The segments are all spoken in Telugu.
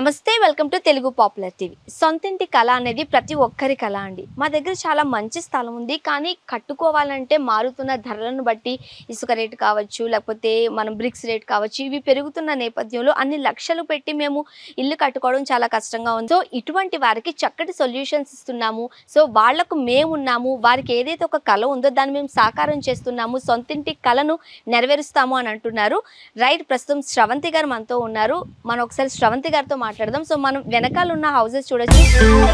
నమస్తే welcome to Telugu popular TV సొంతింటి కళ అనేది ప్రతి ఒక్కరి కళ అండి మా దగ్గర చాలా మంచి స్థలం ఉంది కానీ కట్టుకోవాలంటే మారుతున్న ధరలను బట్టి ఇసుక రేటు కావచ్చు లేకపోతే మనం బ్రిక్స్ రేట్ కావచ్చు ఇవి పెరుగుతున్న నేపథ్యంలో అన్ని లక్షలు పెట్టి మేము ఇల్లు కట్టుకోవడం చాలా కష్టంగా ఉంది సో ఇటువంటి వారికి చక్కటి సొల్యూషన్స్ ఇస్తున్నాము సో వాళ్లకు మేమున్నాము వారికి ఏదైతే ఒక కళ ఉందో దాన్ని మేము సాకారం చేస్తున్నాము సొంతింటి కళను నెరవేరుస్తాము అని అంటున్నారు రైట్ ప్రస్తుతం శ్రవంతి గారు మనతో ఉన్నారు మనం ఒకసారి శ్రవంతి గారితో మాట్లాడదాం సో మనం వెనకాల ఉన్న హౌసెస్ చూడొచ్చు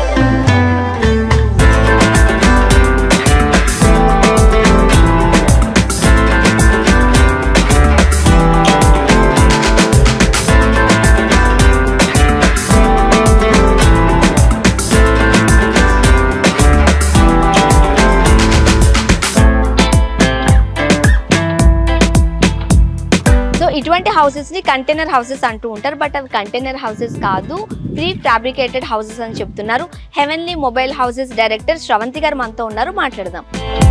సో ఇటువంటి హౌసెస్ ని కంటైనర్ హౌసెస్ అంటూ ఉంటారు బట్ అవి కంటైనర్ హౌసెస్ కాదు ప్రీ ఫ్యాబ్రికేటెడ్ హౌసెస్ అని చెప్తున్నారు heavenly mobile houses director Sravanthi గారు మనతో ఉన్నారు మాట్లాడదాం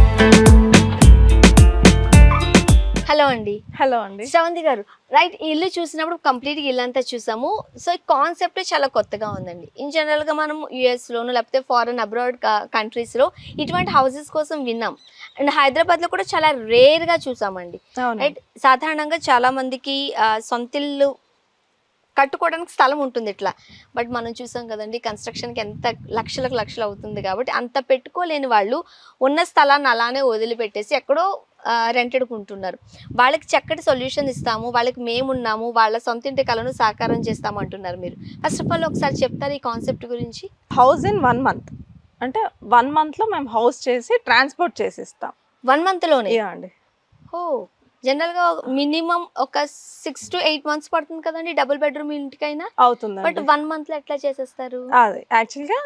హలో అండి హలో అండి శ్రవంతి గారు రైట్ ఈ ఇల్లు చూసినప్పుడు కంప్లీట్ ఇల్లు అంతా చూసాము సో ఈ కాన్సెప్ట్ చాలా కొత్తగా ఉందండి ఇన్ జనరల్ గా మనం యుఎస్ లోను లేకపోతే ఫారెన్ అబ్రాడ్ కంట్రీస్ లో ఇటువంటి హౌసెస్ కోసం విన్నాం అండ్ హైదరాబాద్ లో కూడా చాలా రేర్ గా చూసామండి అవును రైట్ సాధారణంగా చాలా మందికి ఆ, సొంత ఇల్లు కట్టుకోవడానికి స్థలం ఉంటుంది ఇట్లా బట్ మనం చూసాం కదండి కన్స్ట్రక్షన్కి ఎంత లక్షలకు లక్షలు అవుతుంది కాబట్టి అంత పెట్టుకోలేని వాళ్ళు ఉన్న స్థలాన్ని అలానే వదిలిపెట్టేసి ఎక్కడో రెంటెడ్కి ఉంటున్నారు వాళ్ళకి చక్కటి సొల్యూషన్ ఇస్తాము వాళ్ళకి మేమున్నాము వాళ్ళ సొంత ఇంటి కలను సాకారం చేస్తాము అంటున్నారు మీరు ఫస్ట్ ఆఫ్ ఆల్ ఒకసారి చెప్తారు ఈ కాన్సెప్ట్ గురించి హౌస్ ఇన్ వన్ మంత్ అంటే వన్ మంత్ లో మేము హౌస్ చేసి ట్రాన్స్పోర్ట్ చేసిస్తాం వన్ మంత్లోనే యా అండి ఓ జనరల్గా మినిమం ఒక సిక్స్ టు ఎయిట్ మంత్స్ పడుతుంది కదండి డబుల్ బెడ్రూమ్ ఇంటికైనా బట్ అవుతుందండి వన్ మంత్ లో ఎట్లా చేసేస్తారు అదే యాక్చువల్గా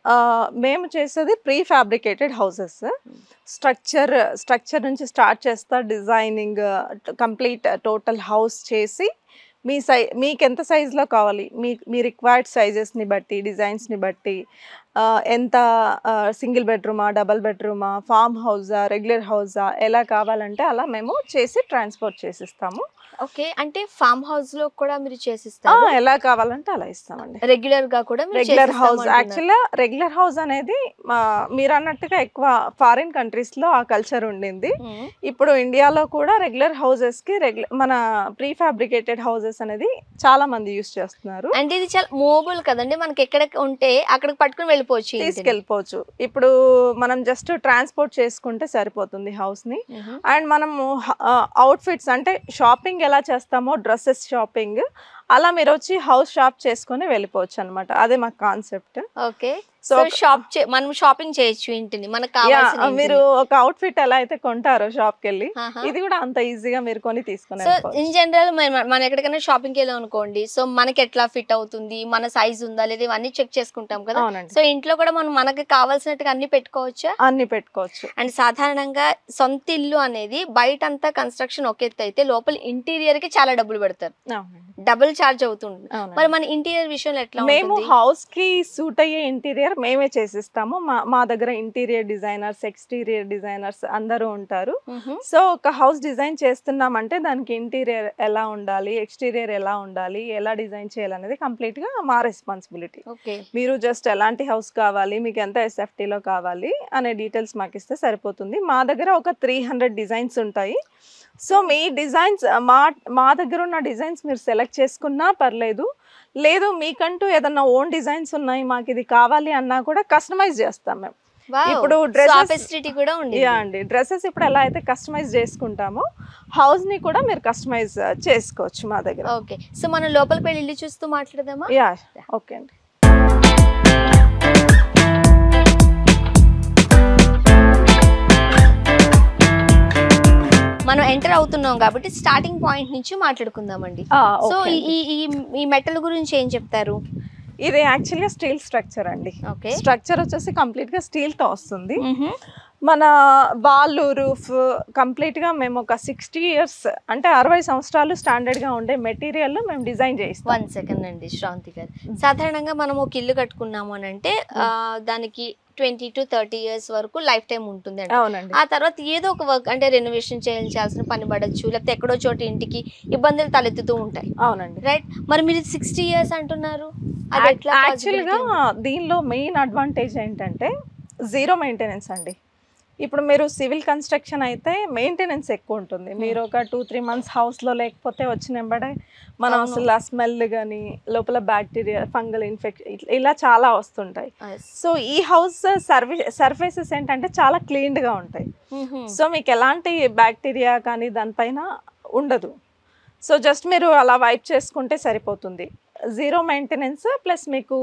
మేము చేసేది prefabricated houses structure structure నుంచి స్టార్ట్ చేస్తా డిజైనింగ్ కంప్లీట్ టోటల్ హౌస్ చేసి మీ సై మీకు ఎంత సైజులో కావాలి మీ మీ రిక్వైర్డ్ సైజెస్ని బట్టి డిజైన్స్ని బట్టి ఆ, ఎంత సింగిల్ బెడ్రూమా డబల్ బెడ్రూమా ఫామ్ హౌసా రెగ్యులర్ హౌసా ఎలా కావాలంటే అలా మేము చేసి ట్రాన్స్పోర్ట్ చేసిస్తాము ఓకే అంటే ఫామ్ హౌస్ లో కూడా మీరు ఆ, చేసిస్తారు ఎలా కావాలంటే అలా ఇస్తామండి రెగ్యులర్ గా కూడా మీరు రెగ్యులర్ చేసిస్తాము హౌస్ అంటున్నారు. యాక్చువల్గా రెగ్యులర్ హౌస్ అనేది మా మీరు అన్నట్టుగా ఎక్కువ ఫారిన్ కంట్రీస్ లో ఆ కల్చర్ ఉండింది మ్మ్. ఇప్పుడు ఇండియాలో కూడా రెగ్యులర్ హౌసెస్ కి రెగ్యులర్ మన ప్రీ ఫ్యాబ్రికేటెడ్ హౌసెస్ అనేది చాలా మంది యూస్ చేస్తున్నారు అంటే ఇది చాలా మూవబుల్ కదండి మనకి ఎక్కడ ఉంటే అక్కడికి పట్టుకుని వెళ్ళిపోవచ్చు ఈ ఇంటిని. తీసుకెళ్ళిపోవచ్చు ఇప్పుడు మనం జస్ట్ ట్రాన్స్పోర్ట్ చేసుకుంటే సరిపోతుంది హౌస్ ని మ్మ్. అండ్ మనము అవుట్ఫిట్స్ అంటే షాపింగ్ ఎలా చేస్తామో డ్రెస్సెస్ షాపింగ్ అలా మీరు వచ్చి హౌస్ షాప్ చేసుకొని వెళ్ళిపోవచ్చు అనమాట అదే మా concept okay so so shop మనం షాపింగ్ చేయొచ్చు ఇంటిని మనకు కావాల్సిన మీరు ఒక అవుట్ఫిట్ ఎలా అయితే కొంటారో షాప్ కి వెళ్ళి ఆహా. ఇది కూడా అంత ఈజీగా మీరు కొని తీసుకొని సో వెళ్ళిపోవచ్చు. ఇన్ జనరల్ మనం ఎక్కడికైనా షాపింగ్కి వెళ్ళాం అనుకోండి సో మనకి ఎట్లా ఫిట్ అవుతుంది మన సైజ్ ఉందా లేదా ఇవన్నీ చెక్ చేసుకుంటాం కదా అవునండి సో ఇంట్లో కూడా మనం మనకి కావాల్సినట్టుగా అన్ని పెట్టుకోవచ్చా అన్ని పెట్టుకోవచ్చు అండ్ సాధారణంగా సొంత ఇల్లు అనేది బయట అంతా కన్స్ట్రక్షన్ ఒక ఎత్తు అయితే లోపల ఇంటీరియర్ కి చాలా డబ్బులు పెడతారు అవునండి డబుల్ చార్జ్ అవుతుంది అవునండి. మరి మన ఇంటీరియర్ విషయంలో ఎట్లా మేము ఉంటుంది హౌస్ కి సూట్ అయ్యే ఇంటీరియర్ మేమే చేసిస్తాము మా మా దగ్గర ఇంటీరియర్ డిజైనర్స్ ఎక్స్టీరియర్ డిజైనర్స్ అందరూ ఉంటారు మ్హూ. సో ఒక హౌస్ డిజైన్ చేస్తున్నామంటే దానికి ఇంటీరియర్ ఎలా ఉండాలి ఎక్స్టీరియర్ ఎలా ఉండాలి ఎలా డిజైన్ చేయాలనేది కంప్లీట్ గా మా రెస్పాన్సిబిలిటీ ఓకే మీరు జస్ట్ ఎలాంటి హౌస్ కావాలి మీకు ఎంత SFT లో కావాలి అనే డీటెయిల్స్ మాకు ఇస్తే సరిపోతుంది మా దగ్గర ఒక త్రీ హండ్రెడ్ డిజైన్స్ ఉంటాయి సో మీ డిజైన్స్ మా మా దగ్గర ఉన్న డిజైన్స్ మీరు సెలెక్ట్ చేసుకున్నా పర్లేదు లేదు మీకంటూ ఏదన్నా ఓన్ డిజైన్స్ ఉన్నాయి మాకు ఇది కావాలి అన్నా కూడా కస్టమైజ్ చేస్తాం మేము ఇప్పుడు dresses- ఫెసిలిటీ కూడా ఉంది యా అండి డ్రెస్సెస్ ఇప్పుడు ఎలా అయితే కస్టమైజ్ చేసుకుంటామో హౌస్ ని కూడా మీరు కస్టమైజ్ చేసుకోవచ్చు మా దగ్గర ఓకే సో మనం లోపలికి వెళ్ళి ఇల్లు చూస్తూ మాట్లాడదామా యా ఓకే అండి మనం ఎంటర్ అవుతున్నాం కాబట్టి స్టార్టింగ్ పాయింట్ నుంచి మాట్లాడుకుందామండి సో ఈ ఈ- ఈ ఈ మెటల్ గురించి ఏం చెప్తారు ఇది యాక్చువల్గా స్టీల్ స్ట్రక్చర్ అండి ఓకే స్ట్రక్చర్ వచ్చేసి కంప్లీట్ గా స్టీల్ తో వస్తుంది మన వాళ్ళు రూఫ్ కంప్లీట్ గా మేము ఒక సిక్స్టీ ఇయర్స్ అంటే అరవై సంవత్సరాలు స్టాండర్డ్ గా ఉండే మెటీరియల్ మేము డిజైన్ చేయిస్తాం వన్ సెకండ్ అండి శ్రాంతి గారు సాధారణంగా మనం ఒక ఇల్లు కట్టుకున్నాము అని అంటే ఆ, దానికి ట్వంటీ టు థర్టీ ఇయర్స్ వరకు లైఫ్ టైం ఉంటుంది అండి అవునండి ఆ తర్వాత ఏదో ఒక వర్క్ అంటే రెనోవేషన్ చేయాల్సిన పని పడచ్చు లేకపోతే ఎక్కడో చోట ఇంటికి ఇబ్బందులు తలెత్తుతూ ఉంటాయి అవునండి రైట్ మరి మీరు సిక్స్టీ ఇయర్స్ అంటున్నారు అది ఎట్లా యాక్చువల్గా possibility దీనిలో మెయిన్ అడ్వాంటేజ్ ఏంటంటే జీరో మెయింటెనెన్స్ అండి ఇప్పుడు మీరు సివిల్ కన్స్ట్రక్షన్ అయితే మెయింటెనెన్స్ ఎక్కువ ఉంటుంది మీరు ఒక టూ త్రీ మంత్స్ హౌస్లో లేకపోతే వచ్చిన వెంబడే మనం అవును. అసలు ఆ స్మెల్ కానీ లోపల బ్యాక్టీరియా ఫంగల్ ఇన్ఫెక్షన్ ఇలా చాలా వస్తుంటాయి Yes. సో ఈ హౌస్ సర్వీ సర్ఫేసెస్ ఏంటంటే చాలా క్లీన్డ్గా ఉంటాయి Mhm. సో మీకు ఎలాంటి బ్యాక్టీరియా కానీ దానిపైన ఉండదు సో జస్ట్ మీరు అలా వైప్ చేసుకుంటే సరిపోతుంది జీరో మెయింటెనెన్స్ ప్లస్ మీకు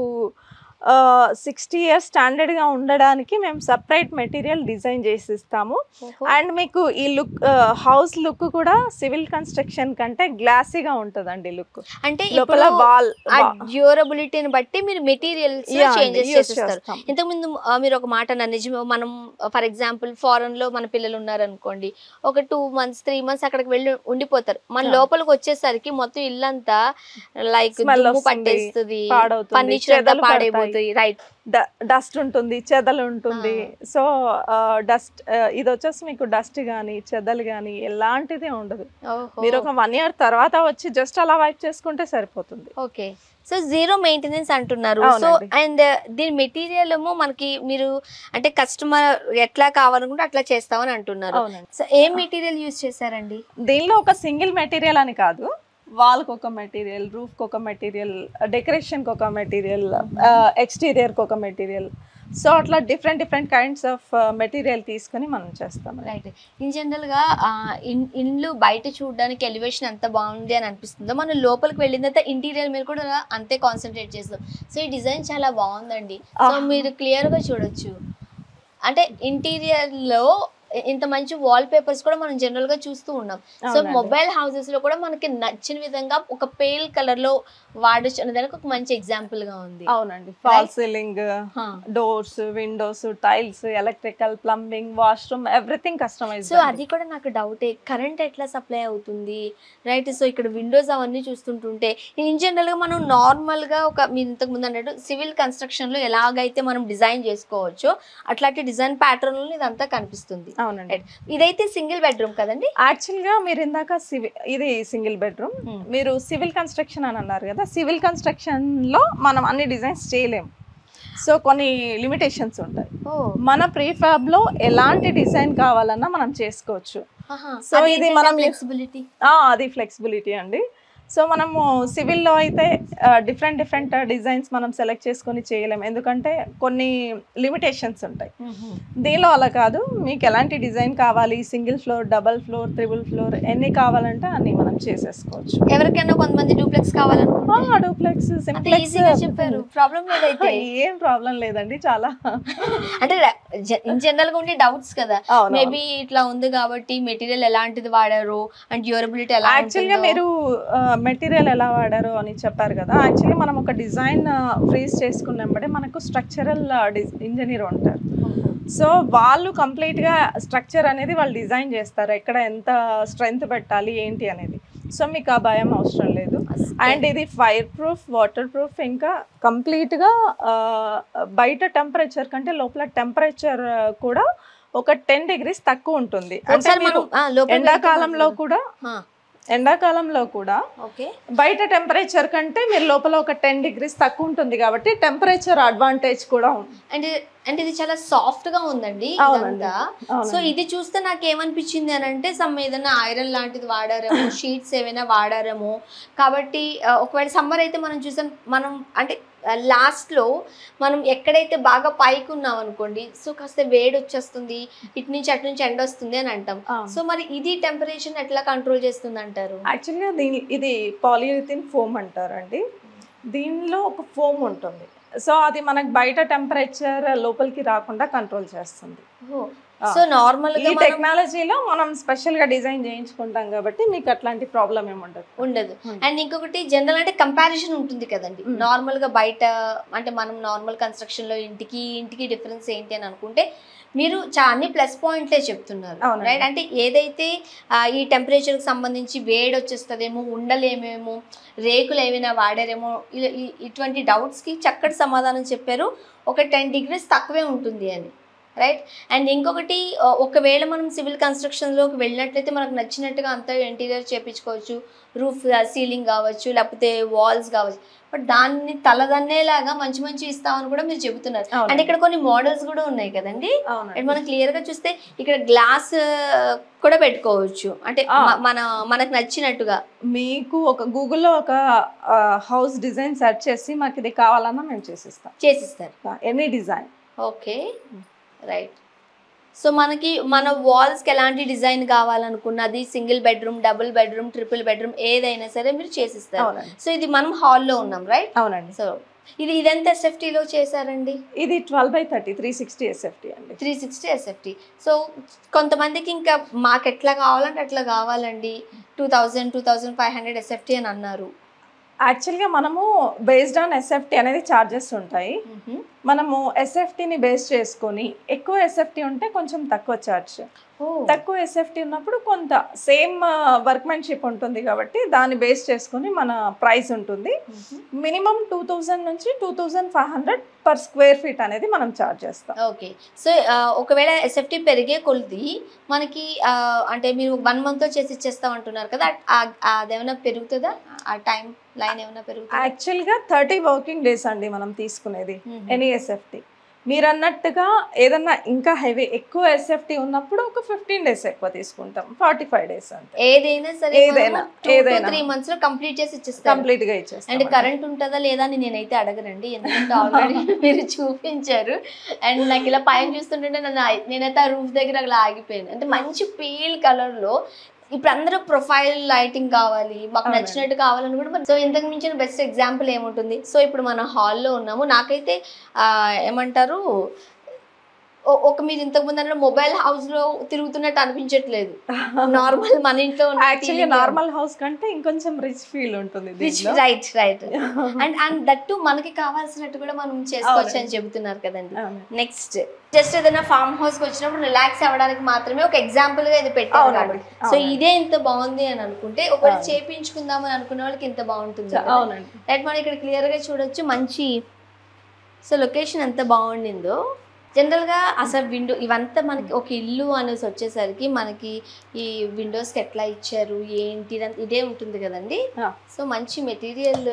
సిక్స్టీ ఇయర్స్ స్టాండర్డ్గా ఉండడానికి మేము సపరేట్ మెటీరియల్ డిజైన్ చేసి ఇస్తాము ఓహో. అండ్ మీకు ఈ లుక్ హౌస్ లుక్ కూడా సివిల్ కన్స్ట్రక్షన్ కంటే గ్లాసీగా ఉంటుందండి లుక్ అంటే లోపల ఇప్పుడు వాల్ ఆ డ్యూరబిలిటీని బట్టి మీరు మెటీరియల్స్ చేంజెస్ చేసేస్తారు ఇంతకుముందు ఆ, మీరు ఒక మాట అన్నారు నిజమే మనం ఫర్ ఎగ్జాంపుల్ ఫారెన్ లో మన పిల్లలు ఉన్నారనుకోండి ఒక టూ మంత్స్ త్రీ మంత్స్ అక్కడికి వెళ్ళి ఉండిపోతారు మన Yeah. లోపలికి వచ్చేసరికి మొత్తం ఇల్లంతా లైక్ Smell దుమ్ము వస్తుంది, పట్టేస్తుంది పాడవుతుంది, ఫర్నిచర్ అంతా చెదలు పడతాయి. పాడైపోతుంది రైట్ డస్ట్ ఉంటుంది చెదలు ఉంటుంది ఆ. సో డస్ట్ ఇది వచ్చేసి మీకు డస్ట్ కానీ చెదలు కానీ ఎలాంటిది ఉండదు మీరు ఒక వన్ ఇయర్ తర్వాత వచ్చి జస్ట్ అలా వైప్ చేసుకుంటే సరిపోతుంది ఓకే సో జీరో మెయింటెనెన్స్ అంటున్నారు సో అవునండి. అండ్ దీని మెటీరియల్ ఏమో మనకి మీరు అంటే కస్టమర్ ఎట్లా కావాలనుకుంటే అట్లా చేస్తామని అంటున్నారు అవునండి సో ఏం మెటీరియల్ యూజ్ చేశారండి దీనిలో ఒక సింగిల్ మెటీరియల్ అని కాదు వాల్కి ఒక మెటీరియల్ రూఫ్కి ఒక మెటీరియల్ డెకరేషన్కి ఒక మెటీరియల్ ఎక్స్టీరియర్కి ఒక మెటీరియల్ సో అట్లా different different kinds of material తీసుకొని మనం చేస్తాం రైట్ ఇన్ జనరల్ గా ఆ, ఇన్- ఇండ్లు బయట చూడడానికి ఎలివేషన్ ఎంత బాగుంది అని అనిపిస్తుందో మనం లోపలికి వెళ్ళిన తర్వాత ఇంటీరియర్ మీద కూడా అంతే కాన్సన్ట్రేట్ చేస్తాం సో ఈ డిజైన్ చాలా బాగుందండి సో Ah. మీరు క్లియర్ గా చూడొచ్చు అంటే ఇంటీరియర్ లో ఇంత మంచి వాల్ పేపర్స్ కూడా మనం జనరల్ గా చూస్తూ ఉన్నాం సో అవునండి. మొబైల్ హౌసెస్ లో కూడా మనకి నచ్చిన విధంగా ఒక పేల్ కలర్ లో వాడచ్చు అనే దానికి ఒక మంచి ఎగ్జాంపుల్ గా ఉంది అవునండి false ceiling Huh. Doors windows tiles electrical plumbing washroom everything customize so అది కూడా నాకు డౌటే కరెంట్ ఎట్లా సప్లై అవుతుంది రైట్ సో ఇక్కడ విండోస్ అవన్నీ చూస్తుంటుంటే ఇన్ జనరల్ గా మనం నార్మల్ గా ఒక మీరు ఇంతకు ముందు అన్నట్టు సివిల్ కన్స్ట్రక్షన్ లో ఎలాగైతే మనం డిజైన్ చేసుకోవచ్చో అట్లాంటి డిజైన్ ప్యాటర్న్ లో ఇదంతా కనిపిస్తుంది అవునండి Right. ఇదైతే సింగిల్ బెడ్రూమ్ కదండి యాక్చువల్ గా మీరు ఇందాక సివిల్ ఇది సింగిల్ బెడ్రూమ్ Hmm. మీరు సివిల్ కన్స్ట్రక్షన్ అని అన్నారు కదా సివిల్ కన్స్ట్రక్షన్ లో మనం అన్ని డిజైన్స్ చేయలేము సో కొన్ని లిమిటేషన్స్ ఉంటాయి ఓ మన ప్రీఫాబ్ లో ఎలాంటి డిజైన్ కావాలన్నా మనం చేసుకోవచ్చు So, ఇది మనం- ఫ్లెక్సిబిలిటీ ఆ, అది ఫ్లెక్సిబిలిటీ అండి సో మనము సివిల్లో అయితే డిఫరెంట్ డిఫరెంట్ డిజైన్స్ మనం సెలెక్ట్ చేసుకొని చేయలేము ఎందుకంటే కొన్ని లిమిటేషన్స్ ఉంటాయి దీనిలో అలా కాదు మీకు ఎలాంటి డిజైన్ కావాలి single floor double floor triple floor ఎన్ని కావాలంటే అన్ని మనం చేసేసుకోవచ్చు ఎవరికైనా కొంతమంది డూప్లెక్స్ కావాలనుకుంటే డూప్లెక్స్ అంత సింప్లెక్స్ ఈజీగా చెప్పారు ప్రాబ్లం లేదైతే ఏం ప్రాబ్లం లేదండి చాలా అంటే ఇన్ జనరల్ గా ఉండే డౌట్స్ కదా అవును మేబీ ఇట్లా ఉంది కాబట్టి మెటీరియల్ ఎలాంటిది వాడారు అండ్ డ్యూరబిలిటీ ఎలా యాక్చువల్గా ఉంటుందో. మీరు మెటీరియల్ ఎలా వాడారు అని చెప్పారు కదా యాక్చువల్లీ మనం ఒక డిజైన్ ఫ్రీజ్ చేసుకున్నప్పుడే మనకు స్ట్రక్చరల్ ఇంజనీర్ ఉంటారు సో వాళ్ళు కంప్లీట్గా స్ట్రక్చర్ అనేది వాళ్ళు డిజైన్ చేస్తారు ఎక్కడ ఎంత స్ట్రెంగ్త్ పెట్టాలి ఏంటి అనేది సో మీకు ఆ భయం అవసరం లేదు అండ్ ఇది ఫైర్ ప్రూఫ్ వాటర్ ప్రూఫ్ ఇంకా కంప్లీట్గా బయట టెంపరేచర్ కంటే లోపల టెంపరేచర్ కూడా ఒక టెన్ డిగ్రీస్ తక్కువ ఉంటుంది అంటే ఒకసారి మీరు మనం, ఆ, లోపలికి ఎండాకాలంలో వెళ్తే కూడా ఆ, ఎండాకాలంలో కూడా ఓకే బయట టెంపరేచర్ కంటే మీరు లోపల ఒక టెన్ డిగ్రీస్ తక్కువ ఉంటుంది కాబట్టి టెంపరేచర్ అడ్వాంటేజ్ కూడా ఉంది అండ్ అంటే ఇది చాలా సాఫ్ట్ గా ఉందండి అవునండి. ఇదంతా సో అవునండి. ఇది చూస్తే నాకు ఏమనిపించింది అని అంటే సమ్ ఏదైనా ఐరన్ లాంటిది వాడారేమో షీట్స్ ఏమైనా వాడారేమో కాబట్టి ఆ, ఒకవేళ సమ్మర్ అయితే మనం చూసాం మనం అంటే లాస్ట్ లో మనం ఎక్కడైతే బాగా పైకి ఉన్నాం అనుకోండి సో కాస్త వేడి వచ్చేస్తుంది ఇటు నుంచి అటు నుంచి ఎండ వస్తుంది అని అంటాం అవును. సో మరి ఇది టెంపరేచర్ ఎట్లా కంట్రోల్ చేస్తుంది అంటారు యాక్చువల్గా దీని ఇది పాలియూరిథిన్ ఫోమ్ అంటారండి దీనిలో ఒక ఫోమ్ ఉంటుంది సో అది మనకు బయట టెంపరేచర్ లోపలికి రాకుండా కంట్రోల్ చేస్తుంది ఆ. సో నార్మల్ ఈ గా మనం టెక్నాలజీలో మనం స్పెషల్ గా డిజైన్ చేయించుకుంటాం కాబట్టి మీకు అట్లాంటి ప్రాబ్లం ఏమి ఉండదు ఉండదు Hmm. అండ్ ఇంకొకటి జనరల్ అంటే కంపారిజన్ ఉంటుంది కదండి Hmm. నార్మల్ గా బయట అంటే మనం నార్మల్ కన్స్ట్రక్షన్ లో ఇంటికి ఇంటికి డిఫరెన్స్ ఏంటి అని అనుకుంటే మీరు చా అన్ని ప్లస్ పాయింట్లే చెప్తున్నారు అవునండి. రైట్ అంటే ఏదైతే ఆ, ఈ టెంపరేచర్ కి సంబంధించి వేడి వచ్చేస్తుందేమో ఉండలేమేమో రేకులు ఏమైనా వాడారేమో ఇ- ఇ- ఇటువంటి డౌట్స్ కి చక్కటి సమాధానం చెప్పారు ఒక టెన్ డిగ్రీస్ తక్కువే ఉంటుంది అని రైట్ అండ్ ఇంకొకటి ఆ, ఒకవేళ మనం సివిల్ కన్స్ట్రక్షన్లోకి వెళ్ళినట్లయితే మనకు నచ్చినట్టుగా అంతా ఇంటీరియర్ చేపించుకోవచ్చు రూఫ్ సీలింగ్ కావచ్చు లేకపోతే వాల్స్ కావచ్చు బట్ దాన్ని తలదన్నేలాగా మంచి మంచి ఇస్తామని కూడా మీరు చెబుతున్నారు అవునండి. అంటే ఇక్కడ కొన్ని మోడల్స్ కూడా ఉన్నాయి కదండి అండ్ అవునండి మనం క్లియర్ గా చూస్తే ఇక్కడ గ్లాస్ కూడా పెట్టుకోవచ్చు అంటే ఆ. మ- మన మనకు నచ్చినట్టుగా మీకు ఒక గూగుల్లో ఒక హౌస్ డిజైన్ సెర్చ్ చేసి మాకు ఇది కావాలన్నా మేము చేసిస్తాం చేసిస్తారు any design okay right so మనకి మన వాల్స్కి ఎలాంటి డిజైన్ కావాలనుకున్నది single bedroom double bedroom triple bedroom ఏదైనా సరే మీరు చేసిస్తారు అవునండి సో ఇది మనం హాల్లో ఉన్నాం రైట్ అవునండి సో ఇది ఇదెంత ఎస్ఎఫ్టీలో చేశారండి ఇది twelve by thirty three sixty SFT అండి త్రీ సిక్స్టీ ఎస్ఎఫ్టీ సో కొంతమందికి ఇంకా మాకు ఎట్లా కావాలంటే అట్లా కావాలండి two thousand two thousand five hundred SFT అని అన్నారు యాక్చువల్గా మనము బేస్డ్ ఆన్ ఎస్ఎఫ్టీ అనేది ఛార్జెస్ ఉంటాయి మనము ఎస్ఎఫ్టీని బేస్ చేసుకొని ఎక్కువ ఎస్ఎఫ్టీ ఉంటే కొంచెం తక్కువ ఛార్జ్ తక్కువ ఎస్ఎఫ్టీ ఉన్నప్పుడు కొంత సేమ్ వర్క్మెన్షిప్ ఉంటుంది కాబట్టి దాన్ని బేస్ చేసుకొని మన ప్రైస్ ఉంటుంది మినిమం టూ థౌజండ్ నుంచి two thousand five hundred per square feet అనేది మనం ఛార్జ్ చేస్తాం ఓకే సో ఆ, ఒకవేళ ఎస్ఎఫ్టీ పెరిగే కొలిది మనకి ఆ, అంటే మీరు వన్ మంత్లో చేసి ఇచ్చేస్తాం అంటున్నారు కదా ఆ- ఆ- అదేమైనా పెరుగుతుందా ఆ టైం లైన్ ఏమైనా పెరుగుతుందా యాక్చువల్గా థర్టీ వర్కింగ్ డేస్ అండి మనం తీసుకునేది మ్మ్. ఎనీ ఎస్ఎఫ్టీ మీరు అన్నట్టుగా ఏదన్నా ఇంకా హెవీ ఎక్కువ ఎస్ఎఫ్టీ ఉన్నప్పుడు ఒక ఫిఫ్టీన్ డేస్ ఎక్కువ తీసుకుంటాం ఫార్టీ ఫైవ్ డేస్ అంతే ఏదైనా సరే ఏదైనా, ఏదైనా. త్రీ మంత్స్ లో కంప్లీట్ చేసి ఇచ్చేస్తాం కంప్లీట్ గా అండ్ ఇచ్చేస్తాం కరెంట్ ఉంటుందా లేదా అని నేనైతే అడగనండి ఎందుకంటే ఆల్రెడీ మీరు చూపించారు అండ్ నాకు ఇలా పైన చూస్తుంటే నన్ను ఆగి- నేనైతే ఆ రూఫ్ దగ్గర అలా ఆగిపోయాను అంటే మంచి పీల్ కలర్ లో ఇప్పుడు అందరూ ప్రొఫైల్ లైటింగ్ కావాలి మాకు అవునండి. నచ్చినట్టు కావాలని కూడా సో ఇంతకు మించిన బెస్ట్ ఎగ్జాంపుల్ ఏముంటుంది సో ఇప్పుడు మన హాల్లో ఉన్నాము నాకైతే ఆ, ఏమంటారు ఓ- ఒక మీరు ఇంతకు ముందు అన్న మొబైల్ హౌస్ లో తిరుగుతున్నట్టు అనిపించట్లేదు నార్మల్ మన ఇంట్లో ఉన్న యాక్చువల్లీ నార్మల్ హౌస్ కంటే ఇంకొంచెం రిచ్ ఫీల్ ఉంటుంది దీంట్లో. Right right and and that మనకి కావాల్సినట్టు కూడా మనం చేసుకోవచ్చు అని అవునండి. చెబుతున్నారు కదండి అవును. నెక్స్ట్ జస్ట్ ఏదైనా ఫామ్ హౌస్ కి వచ్చినప్పుడు రిలాక్స్ అవ్వడానికి మాత్రమే ఒక ఎగ్జాంపుల్ గా ఇది పెట్టారు అవునండి. కాబట్టి సో అవునండి. ఇదే ఇంత బాగుంది అని అనుకుంటే ఒకవేళ అవును. చేపించుకుందాం అని అనుకునే వాళ్ళకి ఇంత బాగుంటుంది అవునండి రైట్ మనం ఇక్కడ క్లియర్ గా చూడొచ్చు మంచి సో లొకేషన్ ఎంత బాగుండిందో జనరల్ గా అసలు విండో ఇవంతా మనకి ఒక ఇల్లు అనేసి వచ్చేసరికి మనకి ఈ విండోస్కి ఎట్లా ఇచ్చారు ఏంటి ఇదంతా ఇదే ఉంటుంది కదండి ఆ. సో మంచి మెటీరియల్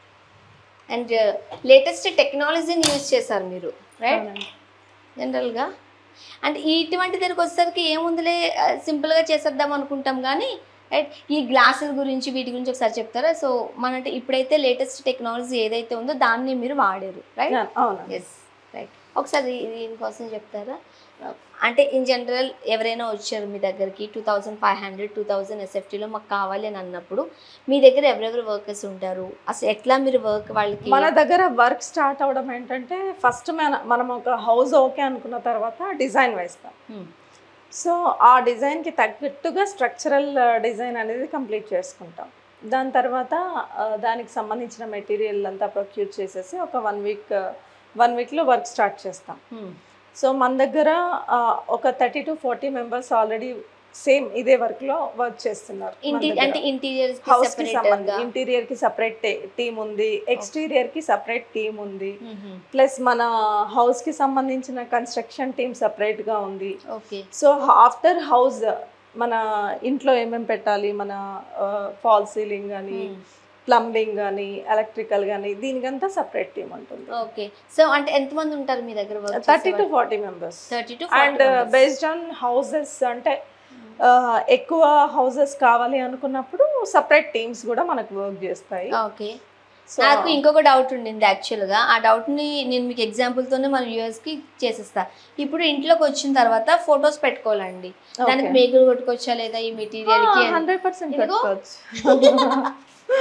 అండ్ లేటెస్ట్ టెక్నాలజీని యూజ్ చేశారు మీరు రైట్ అవునండి. జనరల్గా అండ్ ఇటువంటి దగ్గరికి వచ్చేసరికి ఏముందిలే ఆ, సింపుల్గా చేసేద్దాం అనుకుంటాం కానీ రైట్ ఈ గ్లాసెస్ గురించి వీటి గురించి ఒకసారి చెప్తారా సో మన అంటే ఇప్పుడైతే లేటెస్ట్ టెక్నాలజీ ఏదైతే ఉందో దాన్ని మీరు వాడారు రైట్ అవునండి ఎస్ రైట్ ఒకసారి దీనికోసం చెప్తారా అంటే ఇన్ జనరల్ ఎవరైనా వచ్చారు మీ దగ్గరికి two thousand five hundred two thousand ఎస్ఎఫ్టీలో మాకు కావాలి అని అన్నప్పుడు మీ దగ్గర ఎవరెవరు వర్కర్స్ ఉంటారు అసలు ఎట్లా మీరు వర్క్ వాళ్ళకి మన దగ్గర వర్క్ స్టార్ట్ అవడం ఏంటంటే ఫస్ట్ మన మనం ఒక హౌస్ ఓకే అనుకున్న తర్వాత డిజైన్ వేస్తాం Hmm. సో ఆ డిజైన్కి తగ్గట్టుగా స్ట్రక్చరల్ డిజైన్ అనేది కంప్లీట్ చేసుకుంటాం దాని తర్వాత ఆ, దానికి సంబంధించిన మెటీరియల్ అంతా ప్రొక్యూర్ చేసేసి ఒక వన్ వీక్ వన్ వీక్లో వర్క్ స్టార్ట్ చేస్తాం Hmm. సో మన దగ్గర ఆ, ఒక thirty to forty members already same ఇదే వర్క్లో వర్క్ చేస్తున్నారు మన ఇంటి దగ్గర. అంటే ఇంటీరియర్ హౌస్ కి సంబంధించి ఇంటీరియర్ కి సపరేట్ టీమ్ ఉంది ఎక్స్టీరియర్ కి సపరేట్ టీమ్ ఉంది ప్లస్ మన హౌస్ కి సంబంధించిన కన్స్ట్రక్షన్ టీమ్ సపరేట్ గా ఉంది ఓకే సో ఆఫ్టర్ హౌస్ మన ఇంట్లో ఏమేమి పెట్టాలి మన ఫాల్ సీలింగ్ కానీ ప్లంబింగ్ కానీ ఎలక్ట్రికల్ కానీ దీనికంతా సపరేట్ టీమ్ ఉంటుంది ఓకే సో అంటే ఎంతమంది ఉంటారు మీ దగ్గర work thirty to forty members thirty to and based on houses అంటే ఆ, ఎక్కువ హౌసెస్ కావాలి అనుకున్నప్పుడు సపరేట్ టీమ్స్ కూడా మనకు వర్క్ చేస్తాయి ఓకే సో నాకు ఇంకొక డౌట్ ఉండింది యాక్చువల్గా ఆ డౌట్ని నేను మీకు ఎగ్జాంపుల్తోనే మన వ్యూవర్స్కి చేసేస్తా ఇప్పుడు ఇంట్లోకి వచ్చిన తర్వాత ఫొటోస్ పెట్టుకోవాలండి దానికి మేకులు కొట్టుకోవచ్చా లేదా ఈ మెటీరియల్కి హండ్రెడ్ పర్సెంట్ ఇదిగో. పెట్టుకోవచ్చు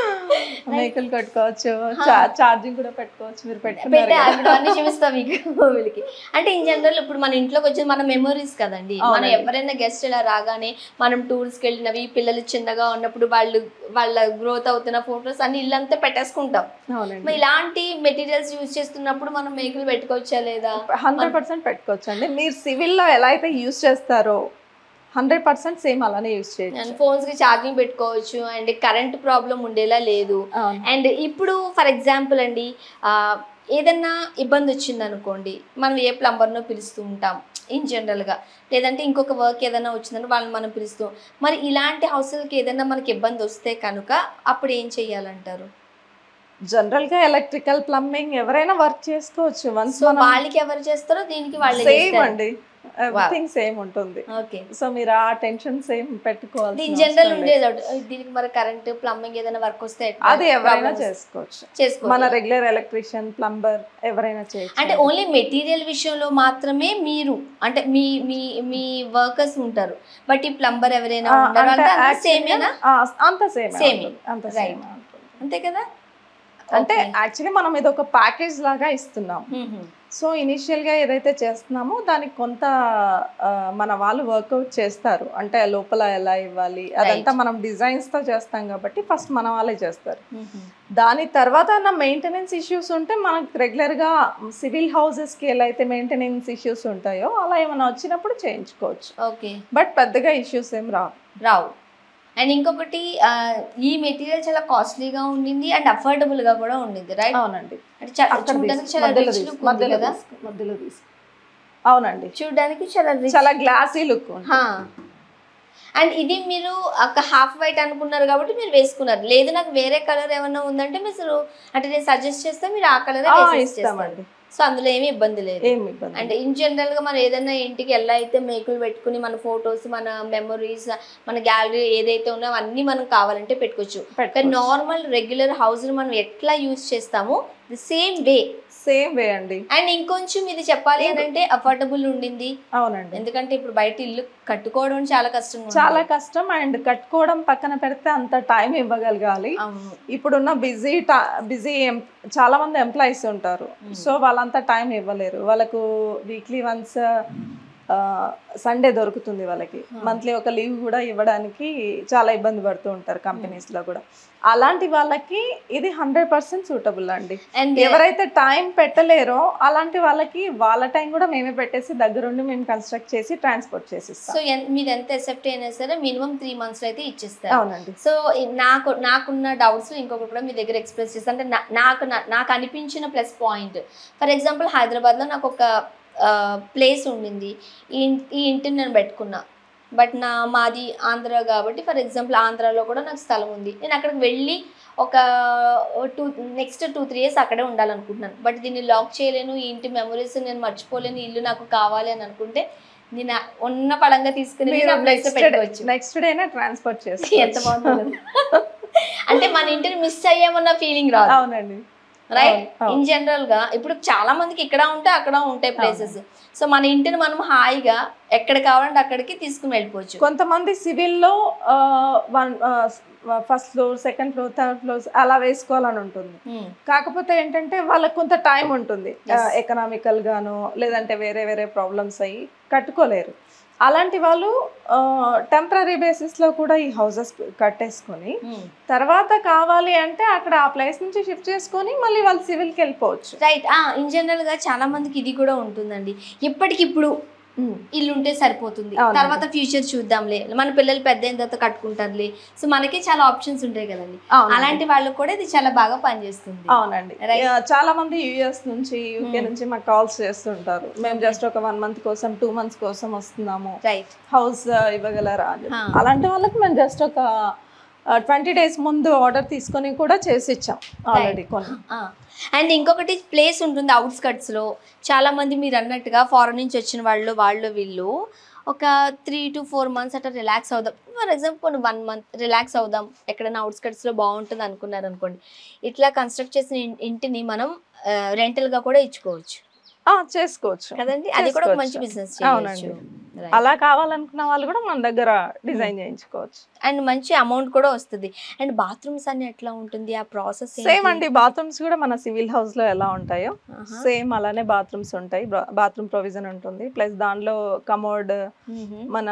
మేకలు కట్టుకోవచ్చు ఛార్జింగ్ కూడా పెట్టుకోవచ్చు మీరు పెట్టే పెట్టుకున్నారు ఇప్పుడు అన్ని చూపిస్తా మీకు వీళ్ళకి అంటే ఇన్ జనరల్ ఇప్పుడు మన ఇంట్లోకి వచ్చేది మన మెమరీస్ కదండి మనం అవునండి. ఎవరైనా గెస్ట్ ఇలా రాగానే మనం టూర్స్కి వెళ్ళినవి పిల్లలు చిన్నగా ఉన్నప్పుడు వాళ్ళు వాళ్ళ గ్రోత్ అవుతున్న ఫొటోస్ అన్ని ఇల్లంతా పెట్టేసుకుంటాం అవునండి మరి ఇలాంటి మెటీరియల్స్ యూజ్ చేస్తున్నప్పుడు మనం మేకులు పెట్టుకోవచ్చా లేదా హండ్రెడ్ పర్సెంట్ పెట్టుకోవచ్చు అండి మీరు సివిల్లో ఎలా అయితే యూస్ చేస్తారో హండ్రెడ్ పర్సెంట్ సేమ్ అలానే యూస్ చేయొచ్చు అండ్ ఫోన్స్ కి ఛార్జింగ్ పెట్టుకోవచ్చు అండ్ కరెంట్ ప్రాబ్లం ఉండేలా లేదు అవును. అండ్ ఇప్పుడు ఫర్ ఎగ్జాంపుల్ అండి ఆ, ఏదన్నా ఇబ్బంది వచ్చింది అనుకోండి మనం ఏ ప్లంబర్నో పిలుస్తూ ఉంటాం ఇన్ జనరల్గా లేదంటే ఇంకొక వర్క్ ఏదైనా వచ్చిందని వాళ్ళని మనం పిలుస్తాం మరి ఇలాంటి హౌస్లకి ఏదైనా మనకి ఇబ్బంది వస్తే కనుక అప్పుడు ఏం చెయ్యాలంటారు జనరల్ గా ఎలక్ట్రికల్ ప్లంబింగ్ ఎవరైనా వర్క్ చేసుకోవచ్చు వన్స్ సో వాళ్ళకి ఎవరు చేస్తారో దీనికి వాళ్ళు సేమ్ అండి ఎవ్రీథింగ్ సేమ్ ఉంటుంది ఓకే సో మీరు ఆ టెన్షన్ సేమ్ పెట్టుకోవాలి దీని జనరల్ ఉండేది ఒకటి. దీనికి మరి కరెంట్ ప్లంబింగ్ ఏదైనా వర్క్ వస్తే ఎట్లా? అది ఎవరైనా Problems చేసుకోవచ్చు చేసుకోవచ్చు. మన రెగ్యులర్ ఎలక్ట్రీషియన్ ప్లంబర్ ఎవరైనా చేయొచ్చు అంటే ఓన్లీ మెటీరియల్ విషయంలో మాత్రమే మీరు అంటే మీ మీ మీ వర్కర్స్ ఉంటారు బట్ ఈ ప్లంబర్ ఎవరైనా ఆ, ఉన్నారో అంటే అంటే actually సేమేనా ఆ, అంత సేమ్ Same. అంత Right. సేమ్ అంతే కదా అంటే Okay. యాక్చువల్లీ మనం ఇది ఒక ప్యాకేజ్ లాగా ఇస్తున్నాం మ్మ్. సో ఇనిషియల్ గా ఏదైతే చేస్తున్నామో దానికి కొంత ఆ, మన వాళ్ళు వర్కౌట్ చేస్తారు అంటే లోపల ఎలా ఇవ్వాలి అదంతా మనం డిజైన్స్ తో చేస్తాం కాబట్టి ఫస్ట్ మన వాళ్ళే చేస్తారు మ్మ్. దాని తర్వాత నా మెయింటెనెన్స్ ఇష్యూస్ ఉంటే మనకు రెగ్యులర్ గా సివిల్ హౌసెస్ కి ఎలా అయితే మెయింటెనెన్స్ ఇష్యూస్ ఉంటాయో అలా ఏమైనా వచ్చినప్పుడు చేయించుకోవచ్చు ఓకే బట్ పెద్దగా ఇష్యూస్ ఏం రావు రావు అండ్ ఇంకొకటి ఆ, ఈ మెటీరియల్ చాలా కాస్ట్లీగా ఉండింది అండ్ అఫోర్డబుల్ గా కూడా ఉండింది రైట్ అవునండి అంటే చా- అక్కడ చూడడానికి తీసుకో. చాలా మధ్యలో రిచ్ తీసుకో. లుక్ ఉంది మధ్యలో కదా తీసుకో. మధ్యలో తీసుకో. అవునండి చూడడానికి చాలా రిచ్ చాలా గ్లాసీ లుక్ అండ్ ఇది మీరు ఒక హాఫ్ వైట్ అనుకున్నారు కాబట్టి మీరు వేసుకున్నారు లేదు నాకు వేరే కలర్ ఏమన్నా ఉందంటే మీరు అంటే నేను సజెస్ట్ చేస్తే మీరు ఆ కలర్ ఇస్తామండి సో అందులో ఏమీ ఇబ్బంది లేదు ఏం ఇబ్బంది అంటే ఇన్ జనరల్ గా మనం ఏదైనా ఇంటికి ఎలా అయితే మేకులు పెట్టుకుని మన ఫొటోస్ మన మెమరీస్ మన గ్యాలరీ ఏదైతే ఉన్నాయో అన్ని మనం కావాలంటే పెట్టుకోవచ్చు కానీ పెట్టుకోవచ్చు. నార్మల్ రెగ్యులర్ హౌస్ మనం ఎట్లా యూస్ చేస్తామో the same way same way అండి అండ్ ఇంకొంచెం ఇది చెప్పాలి అని అంటే అఫోర్డబుల్ ఉండింది అవునండి ఎందుకంటే ఇప్పుడు బయట ఇల్లు కట్టుకోవడం చాలా కష్టంగా ఉంది. చాలా కష్టం అండ్ కట్టుకోవడం పక్కన పెడితే అంత టైం ఇవ్వగలగాలి అవును ఇప్పుడున్న బిజీ బిజీ చాలా మంది ఎంప్లాయీస్ ఉంటారు సో వాళ్ళంతా టైం ఇవ్వలేరు వాళ్ళకు వీక్లీ వన్స్ సండే దొరుకుతుంది వాళ్ళకి మంత్లీ ఒక లీవ్ కూడా ఇవ్వడానికి చాలా ఇబ్బంది పడుతూ ఉంటారు కంపెనీస్ లో కూడా అలాంటి వాళ్ళకి ఇది హండ్రెడ్ పర్సెంట్ సూటబుల్ అండి అండ్ ఎవరైతే టైం పెట్టలేరో అలాంటి వాళ్ళకి వాళ్ళ టైం కూడా మేమే పెట్టేసి దగ్గరుండి మేము కన్స్ట్రక్ట్ చేసి ట్రాన్స్పోర్ట్ చేసి ఇస్తాం సో మీరు ఎంత ఎసెప్ట్ అయినా సరే మినిమం త్రీ మంత్స్ అయితే ఇచ్చేస్తారు అవునండి సో ఈ- నాకు నాకున్న డౌట్స్ ఇంకొకటి కూడా మీ దగ్గర ఎక్స్ప్రెస్ చేస్తాను అంటే నా- నాకు నా- నాకు అనిపించిన ప్లస్ పాయింట్ ఫర్ ఎగ్జాంపుల్ హైదరాబాద్లో నాకు ఒక ప్లేస్ ఉండింది ఈ ఇన్- ఈ ఇంటిని నేను పెట్టుకున్నా బట్ నా మాది ఆంధ్ర కాబట్టి ఫర్ ఎగ్జాంపుల్ ఆంధ్రాలో కూడా నాకు స్థలం ఉంది నేను అక్కడికి వెళ్ళి ఒక two next two three years అక్కడే ఉండాలనుకుంటున్నాను బట్ దీన్ని లాక్ చేయలేను ఈ ఇంటి మెమరీస్ నేను మర్చిపోలేను ఈ ఇల్లు నాకు కావాలి అని అనుకుంటే నేను ఆ ఉన్న పడంగా తీసుకుని మీరు నా place లో నెక్స్ట్ పెట్టుకోవచ్చు నెక్స్ట్ డేనే ట్రాన్స్పోర్ట్ ఎంత చేస్తారు బాగుంది అంటే మన ఇంటిని మిస్ అయ్యామన్న ఫీలింగ్ రాదు అవునండి రైట్ అవును, అవును. ఇన్ జనరల్ గా ఇప్పుడు చాలా మందికి ఇక్కడ ఉంటే అక్కడ ఉంటాయి ప్లేసెస్ సో మన ఇంటిని మనం హాయిగా ఎక్కడ కావాలంటే అక్కడికి తీసుకుని వెళ్ళిపోవచ్చు కొంతమంది సివిల్లో one first floor second floor third floor అలా వేసుకోవాలని ఉంటుంది Hmm. కాకపోతే ఏంటంటే వాళ్ళకి కొంత టైం ఉంటుంది Yes. ఎకనామికల్ గాను లేదంటే వేరే వేరే ప్రాబ్లమ్స్ అయ్యి కట్టుకోలేరు అలాంటి వాళ్ళు టెంపరీ బేసిస్లో కూడా ఈ హౌసెస్ కట్టేసుకొని Hmm. తర్వాత కావాలి అంటే అక్కడ ఆ ప్లేస్ నుంచి షిఫ్ట్ చేసుకొని మళ్ళీ వాళ్ళు సివిల్కి వెళ్ళిపోవచ్చు రైట్ ఆ ఇన్ జనరల్ గా చాలా మందికి ఇది కూడా ఉంటుందండి ఇప్పటికిప్పుడు ఇల్లు ఉంటే సరిపోతుంది అవునండి. తర్వాత ఫ్యూచర్ చూద్దాంలే మన పిల్లలు పెద్ద అయిన తర్వాత కట్టుకుంటారులే సో మనకి చాలా ఆప్షన్స్ ఉంటాయి కదండి అవునండి. అలాంటి వాళ్ళకు కూడా ఇది చాలా బాగా పనిచేస్తుంది అవునండి Right. యా, చాలా మంది యుఎస్ నుంచి యూకే నుంచి మాకు కాల్స్ చేస్తుంటారు మేము జస్ట్ ఒక వన్ మంత్ కోసం టూ మంత్స్ కోసం వస్తున్నాము రైట్ హౌస్ ఇవ్వగలరా అని చెప్పి. ఆ. అలాంటి వాళ్ళకి మేము జస్ట్ ఒక ట్వంటీ డేస్ ముందు ఆర్డర్ తీసుకొని కూడా చేసి ఇచ్చాం ఆల్రెడీ కొన్ని అండ్ ఇంకొకటి ప్లేస్ ఉంటుంది అవుట్స్కట్స్ లో చాలా మంది మీరు అన్నట్టుగా ఫారెన్ నుంచి వచ్చిన వాళ్ళు వాళ్ళు వీళ్ళు ఒక త్రీ టు ఫోర్ మంత్స్ అట్లా రిలాక్స్ అవుదాం ఫర్ ఎగ్జాంపుల్ కొన్ని వన్ మంత్ రిలాక్స్ అవుదాం ఎక్కడైనా outskirts లో బాగుంటుంది అనుకున్నారు అనుకోండి ఇట్లా కన్స్ట్రక్ట్ చేసిన ఇన్- ఇంటిని మనం రెంటల్ గా కూడా ఇచ్చుకోవచ్చు ఆ, చేసుకోవచ్చు కదండి అది కూడా ఒక మంచి చేసుకోవచ్చు. బిజినెస్ అవునండి. చేయవచ్చు అలా కావాలనుకున్న వాళ్ళు కూడా మన దగ్గర డిజైన్ చేయించుకోవచ్చు అండ్ మంచి అమౌంట్ కూడా వస్తుంది అండ్ బాత్రూమ్స్ అన్ని ఎట్లా ఉంటుంది ఆ ప్రాసెస్ సేమ్ అండి బాత్రూమ్స్ కూడా మన సివిల్ హౌస్ లో ఎలా ఉంటాయో సేమ్ అలానే బాత్రూమ్స్ ఉంటాయి బాత్రూమ్ ప్రొవిజన్ ఉంటుంది ప్లస్ దానిలో కమోడ్ మన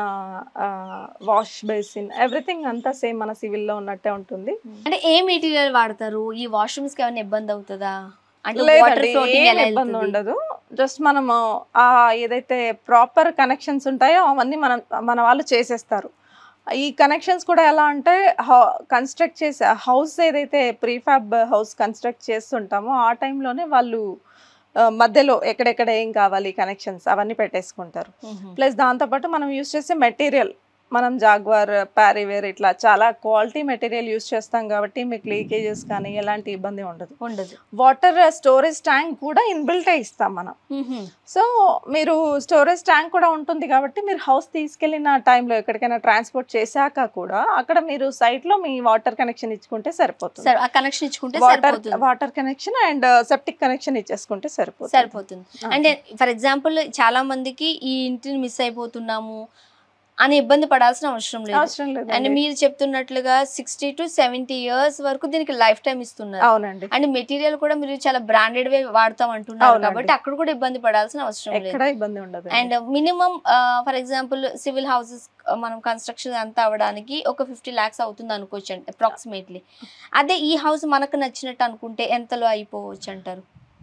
వాష్ బేసిన్ ఎవ్రీథింగ్ అంతా సేమ్ మన సివిల్ లో ఉన్నట్టే ఉంటుంది అంటే ఏ మెటీరియల్ వాడతారు ఈ వాష్రూమ్స్ కి ఏమైనా ఇబ్బంది అవుతుందా అంటే వాటర్ లేదండి ఫ్లోటింగ్ ఏం ఎలా ఇబ్బంది వెళ్తుంది ఉండదు జస్ట్ మనము ఆ ఏదైతే ప్రాపర్ కనెక్షన్స్ ఉంటాయో అవన్నీ మనం మన వాళ్ళు చేసేస్తారు ఈ కనెక్షన్స్ కూడా ఎలా అంటే కన్స్ట్రక్ట్ చేసే హౌస్ ఏదైతే ప్రీఫాబ్ హౌస్ కన్స్ట్రక్ట్ చేస్తుంటామో ఆ టైంలోనే వాళ్ళు ఆ, మధ్యలో ఎక్కడెక్కడ ఏం కావాలి కనెక్షన్స్ అవన్నీ పెట్టేసుకుంటారు ప్లస్ దాంతోపాటు మనం యూస్ చేసే మెటీరియల్ మనం జాగ్వార్ ప్యారీవేర్ ఇట్లా చాలా క్వాలిటీ మెటీరియల్ యూస్ చేస్తాం కాబట్టి మీకు లీకేజెస్ కానీ ఎలాంటి ఇబ్బంది ఉండదు ఉండదు వాటర్ స్టోరేజ్ ట్యాంక్ కూడా ఇన్బిల్టే ఇస్తాం మనం సో మీరు స్టోరేజ్ ట్యాంక్ కూడా ఉంటుంది కాబట్టి మీరు హౌస్ తీసుకెళ్ళిన టైంలో ఎక్కడికైనా ట్రాన్స్పోర్ట్ చేశాక కూడా అక్కడ మీరు సైట్ లో మీ వాటర్ కనెక్షన్ ఇచ్చుకుంటే సరిపోతుంది సరే ఆ కనెక్షన్ ఇచ్చుకుంటే వాటర్ సరిపోతుంది water connection and septic connection ఇచ్చేసుకుంటే సరిపోతుంది సరిపోతుంది అంటే ఫర్ ఎగ్జాంపుల్ చాలా మందికి ఈ ఇంటిని మిస్ అయిపోతున్నాము అని ఇబ్బంది పడాల్సిన అవసరం లేదు అవసరం అండ్ లేదు మీరు చెప్తున్నట్లుగా సిక్స్టీ టు సెవెంటీ ఇయర్స్ వరకు దీనికి లైఫ్ టైం ఇస్తున్నారు అవునండి అండ్ మెటీరియల్ కూడా మీరు చాలా బ్రాండెడ్ వే వాడతాం అంటున్నారు అవునండి. కాబట్టి అక్కడ కూడా ఇబ్బంది పడాల్సిన అవసరం లేదు ఎక్కడ ఇబ్బంది ఉండదు and minimum for example civil houses మనం కన్స్ట్రక్షన్ అంతా అవ్వడానికి ఒక ఫిఫ్టీ ల్యాక్స్ అవుతుంది అనుకోవచ్చు అంటే అప్రాక్సిమేట్లీ అదే ఈ హౌస్ మనకు నచ్చినట్టు అనుకుంటే ఎంతలో అయిపోవచ్చు అంటారు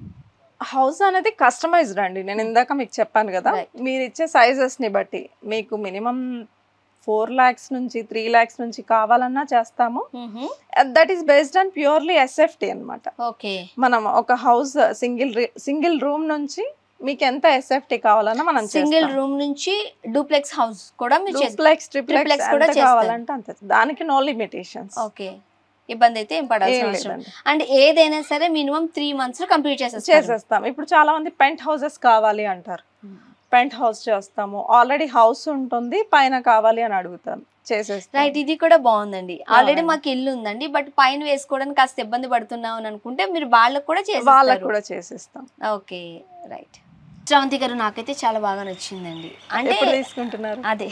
హౌస్ అనేది కస్టమైజ్డ్ అండి నేను ఇందాక మీకు చెప్పాను కదా Right. మీరు ఇచ్చే సైజెస్ ని బట్టి మీకు మినిమం ఫోర్ ల్యాక్స్ నుంచి త్రీ ల్యాక్స్ నుంచి కావాలన్నా చేస్తాము that is based on purely SFT అన్నమాట ఓకే మనం ఒక హౌస్ సింగిల్ సింగిల్ రూమ్ నుంచి మీకు ఎంత ఎస్ఎఫ్టీ కావాలన్నా మనం సింగిల్ రూమ్ నుంచి డూప్లెక్స్ హౌస్ కూడా మీరు చేస్తారు డూప్లెక్స్ Triplex ట్రిప్లెక్స్ కూడా కూడా చేస్తారు. కావాలంటే అంత దానికి నో లిమిటేషన్స్ ఓకే ఇబ్బంది అయితే ఏం పడాల్సిన అవసరం అండ్ ఏదైనా సరే మినిమం త్రీ మంత్స్ లో కంప్లీట్ చేసేస్తారు చేసేస్తాం ఇప్పుడు చాలా మంది పెంట్ హౌసెస్ కావాలి అంటారు పెంట్ హౌస్ చేస్తాము ఆల్రెడీ హౌస్ ఉంటుంది పైన కావాలి అని అడుగుతాం చేసేస్తాం రైట్ ఇది కూడా బాగుందండి ఆల్రెడీ అవునండి. మాకు ఇల్లు ఉందండి బట్ పైన వేసుకోవడానికి కాస్త ఇబ్బంది పడుతున్నాం అని అనుకుంటే మీరు వాళ్ళకు కూడా వాళ్ళకి చేస్తారు కూడా చేసేస్తాం ఓకే రైట్ శ్రవంతి గారు నాకైతే చాలా బాగా నచ్చిందండి అంటే ఎప్పుడు తీసుకుంటున్నారు అదే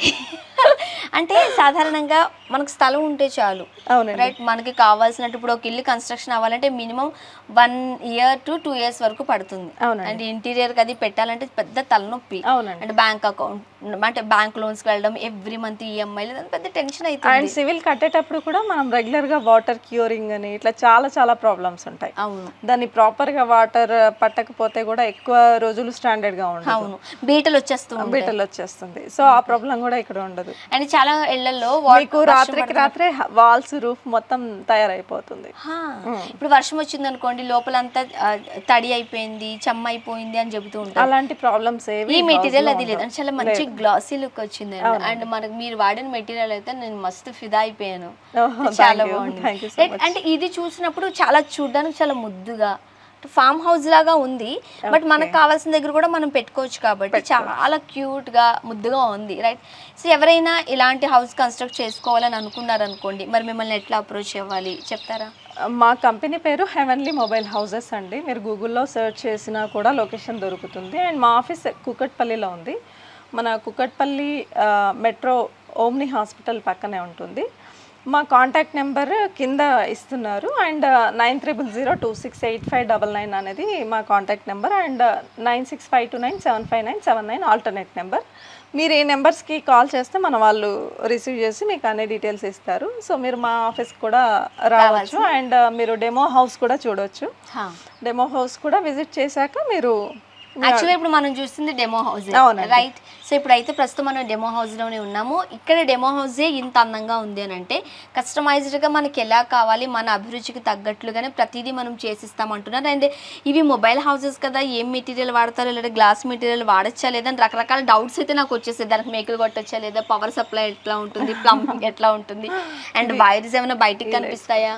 అంటే సాధారణంగా మనకు స్థలం ఉంటే చాలు అవునండి రైట్ మనకి కావాల్సినట్టు ఇప్పుడు ఒక ఇల్లు కన్స్ట్రక్షన్ అవ్వాలంటే minimum one year to two years వరకు పడుతుంది అండ్ అవునండి ఇంటీరియర్ అది పెట్టాలంటే పెద్ద తలనొప్పి అవునండి అండ్ బ్యాంక్ అకౌంట్ అంటే బ్యాంక్ లోన్స్కి వెళ్ళడం ఎవ్రీ మంత్ ఈఎంఐలు అది పెద్ద టెన్షన్ అండ్ అవుతుంది సివిల్ కట్టేటప్పుడు కూడా మనం రెగ్యులర్ గా వాటర్ క్యూరింగ్ అని ఇట్లా చాలా చాలా ప్రాబ్లమ్స్ ఉంటాయి అవును దాన్ని ప్రాపర్ గా వాటర్ పట్టకపోతే కూడా ఎక్కువ రోజులు స్టాండర్డ్ గా ఉండదు అవును బీటలు వచ్చేస్తూ ఉంటాయి బీటలు వచ్చేస్తుంది సో ఆ ప్రాబ్లం కూడా ఇక్కడ ఉండదు అండ్ చాలా ఇళ్లలో మీకు రాత్రికి రాత్రే వాల్స్ రూఫ్ మొత్తం తయారైపోతుంది ఇప్పుడు వర్షం వచ్చింది అనుకోండి లోపలంతా ఆ, తడి అయిపోయింది చెమ్మ అయిపోయింది అని చెబుతూ ఉంటారు అలాంటి ప్రాబ్లమ్స్ ఏవి ఈ house మెటీరియల్ లో అది లేదు ఉండవు. అంటే చాలా మంచి గ్లాసీ లుక్ వచ్చింది అవునండి. అండ్ మనకి మీరు వాడిన మెటీరియల్ అయితే నేను మస్తు ఫిదా అయిపోయాను Oh, చాలా thank you. బాగుంది Thank you so Right, much. అంటే ఇది చూసినప్పుడు చాలా చూడడానికి చాలా ముద్దుగా ఫామ్ హౌస్ లాగా ఉంది బట్ మనకు కావాల్సిన దగ్గర కూడా మనం పెట్టుకోవచ్చు కాబట్టి చాలా క్యూట్ గా ముద్దుగా ఉంది రైట్ సో ఎవరైనా ఇలాంటి హౌస్ కన్స్ట్రక్ట్ చేసుకోవాలని అనుకున్నారు అనుకోండి మరి మిమ్మల్ని ఎట్లా అప్రోచ్ అవ్వాలి చెప్తారా మా కంపెనీ పేరు హెవెన్లీ మొబైల్ హౌసెస్ అండి మీరు గూగుల్లో సెర్చ్ చేసినా కూడా లొకేషన్ దొరుకుతుంది అండ్ మా ఆఫీస్ కుకట్పల్లిలో ఉంది మన కుకట్పల్లి ఆ, మెట్రో ఓమ్ని హాస్పిటల్ పక్కనే ఉంటుంది మా కాంటాక్ట్ నెంబర్ కింద ఇస్తున్నారు and nine triple zero two six eight five double nine అనేది మా contact number and nine six five two nine seven five nine seven nine alternate number మీరు ఈ నెంబర్స్కి కాల్ చేస్తే మన వాళ్ళు రిసీవ్ చేసి మీకు అన్ని డీటెయిల్స్ ఇస్తారు సో మీరు మా ఆఫీస్కి కూడా రావచ్చు అండ్ మీరు డెమో హౌస్ కూడా చూడొచ్చు డెమో హౌస్ కూడా విజిట్ చేశాక మీరు యాక్చువల్గా ఇప్పుడు మనం చూస్తుంది డెమో హౌస్ అవునండి. రైట్ సో ఇప్పుడైతే ప్రస్తుతం మనం డెమో హౌస్లోనే ఉన్నాము ఇక్కడ డెమో హౌసే ఇంత అందంగా ఉంది అని అంటే కస్టమైజ్డ్గా మనకి ఎలా కావాలి మన అభిరుచికి తగ్గట్లుగానే ప్రతిదీ మనం చేసిస్తాం అంటున్నారు అండ్ ఇవి మొబైల్ హౌసెస్ కదా ఏం మెటీరియల్ వాడతారో లేదా గ్లాస్ మెటీరియల్ వాడచ్చా లేదా అని రకరకాల డౌట్స్ అయితే నాకు వచ్చేసాయి దానికి మేకులు కొట్టచ్చా లేదా పవర్ సప్లై ఎట్లా ఉంటుంది ప్లంబింగ్ ఎట్లా ఉంటుంది అండ్ వైర్స్ ఏమైనా బయటికి కనిపిస్తాయా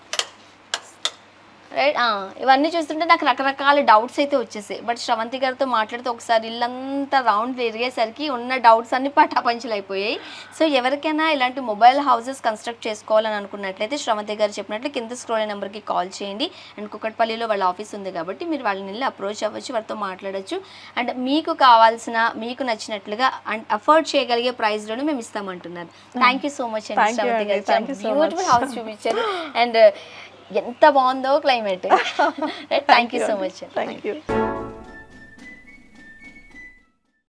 రైట్ ఇవన్నీ చూస్తుంటే నాకు రకరకాల డౌట్స్ అయితే వచ్చేసాయి బట్ శ్రవంతి గారితో మాట్లాడితే ఒకసారి ఇల్లంతా రౌండ్ తిరిగేసరికి ఉన్న డౌట్స్ అన్ని పటాపంచలు అయిపోయాయి సో ఎవరికైనా ఇలాంటి మొబైల్ హౌసెస్ కన్స్ట్రక్ట్ చేసుకోవాలని అనుకున్నట్లయితే శ్రవంతి గారు చెప్పినట్లు కింద స్క్రోల్ నెంబర్కి కాల్ చేయండి అండ్ కుక్కట్పల్లిలో వాళ్ళ ఆఫీస్ ఉంది కాబట్టి మీరు వాళ్ళని వెళ్ళి అప్రోచ్ అవ్వచ్చు వారితో మాట్లాడొచ్చు అండ్ మీకు కావాల్సిన మీకు నచ్చినట్లుగా అండ్ అఫోర్డ్ చేయగలిగే ప్రైస్లోనే మేము ఇస్తామంటున్నారు థ్యాంక్ యూ సో మచ్ అండి Thank you శ్రవంతి అండి. గారు Thank you so much. Beautiful house చూపించారు అండ్ ఎంత బాగుందో climate thank you so much thank you